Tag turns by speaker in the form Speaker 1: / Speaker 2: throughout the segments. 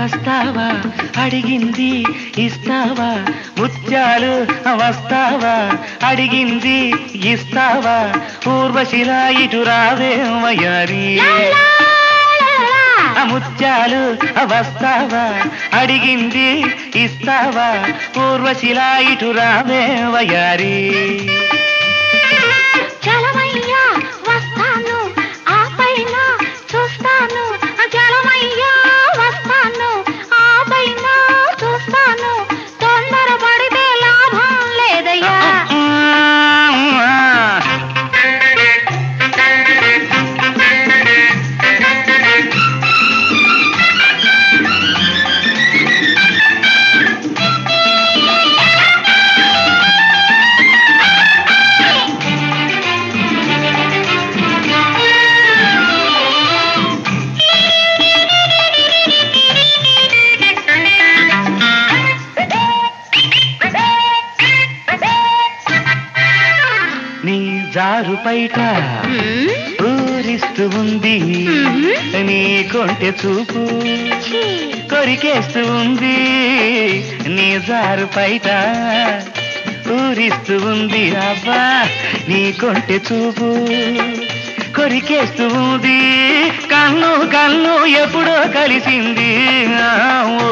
Speaker 1: వస్తావా అడిగింది ఇస్తావా ముత్యాలు వస్తావా అడిగింది ఇస్తావా ఊర్వశిలా ఇటు రావే వయారి ఆ ముత్యాలు వస్తావా అడిగింది ఇస్తావా ఊర్వశిలా ఇటు రావే వయారి
Speaker 2: చలమయ్యా వస్తాను ఆ పైన చూస్తాను చలమయ్యా వస్తాను ఆ పైన చూస్తాను తొందరపడితే లాభం లేదయ్యా
Speaker 1: నీ జారు పైట
Speaker 2: మ్మ్.
Speaker 1: ఊరిస్తూ ఉంది
Speaker 2: మ్మ్.
Speaker 1: నీ కొంటె చూపు
Speaker 2: ఛీ.
Speaker 1: కొరికేస్తూ ఉంది నీ జారు పైట ఊరిస్తూ ఉంది అబ్బా నీ కొంటె చూపు కొరికేస్తూ ఉంది కన్ను కన్ను ఎప్పుడో కలిసింది ఆ, ఓ.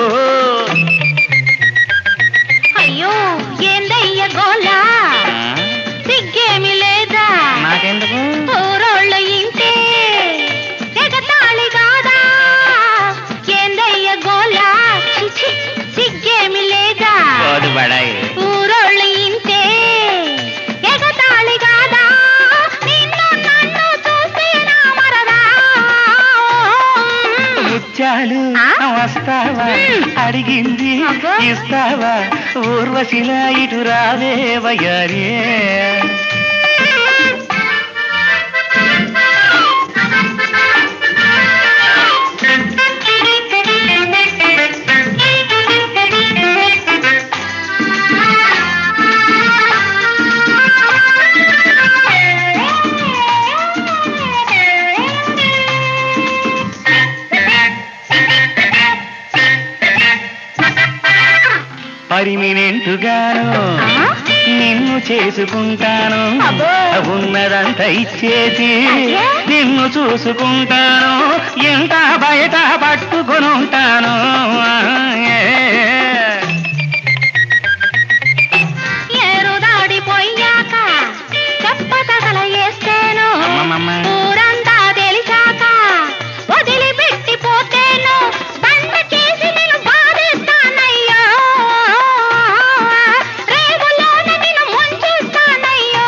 Speaker 2: అయ్యో ఏందయ్య గోలా
Speaker 1: ఆ,
Speaker 2: సిగ్గేమి లేదా
Speaker 1: నాకెందుకు
Speaker 2: ఊరోళ్ళు ఇంటే ఎగతాళి కాదా ఏందయ్య గోలా చిచి సిగ్గేమి లేదా
Speaker 1: పోదు బడాయి
Speaker 2: ఊరోళ్ళు ఇంటే ఎగతాళి కాదా నిన్ను నన్ను చూస్తే నా మరదా
Speaker 1: ముత్యాలు
Speaker 2: ఆ?
Speaker 1: వస్తావా
Speaker 2: మ్.
Speaker 1: అడిగింది
Speaker 2: అబ్బా.
Speaker 1: ఇస్తావా ఊర్వశిలా ఇటు రావే వయ్యారే పరిమినెంటుగాను
Speaker 2: ఆ?
Speaker 1: నిన్ను చేసుకుంటాను
Speaker 2: అబ్బో.
Speaker 1: ఉన్నదంతా ఇచ్చేసి
Speaker 2: అయ్యా.
Speaker 1: నిన్ను చూసుకుంటాను ఎంత బయట పట్టుకొని ఉంటాను
Speaker 2: ఏరు దాడిపోయాక చెప్పతగల వేస్తేను
Speaker 1: అమ్మమ్మమ్మ.
Speaker 2: ఊరంతా తెలిసాక వదిలిపెట్టిపోతేను బండ చేసి నేను బాధేస్తానయ్యో రేవులోన నేను ముంచేస్తానయ్యో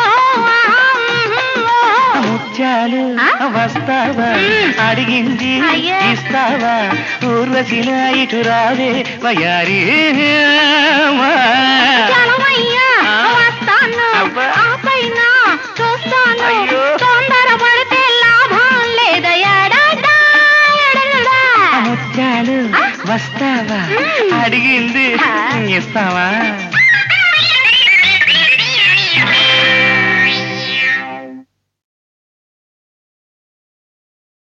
Speaker 1: ముత్యాలు
Speaker 2: ఆ?
Speaker 1: వస్తావా
Speaker 2: మ్.
Speaker 1: అడిగింది
Speaker 2: అయ్యా.
Speaker 1: ఇస్తావా ఊర్వశిలా ఇటు రావే వయారి
Speaker 2: చలమయ్యా
Speaker 1: ఆ?
Speaker 2: వస్తాను
Speaker 1: అబ్బా.
Speaker 2: ఆ పైన చూస్తాను
Speaker 1: అయ్యో.
Speaker 2: తొందరపడితే లాభం లేదయ్యా డాడా, ఎడలడా.
Speaker 1: ముత్యాలు
Speaker 2: ఆ?
Speaker 1: వస్తావా
Speaker 2: మ్.
Speaker 1: అడిగింది
Speaker 2: ఆ.
Speaker 1: ఇస్తావా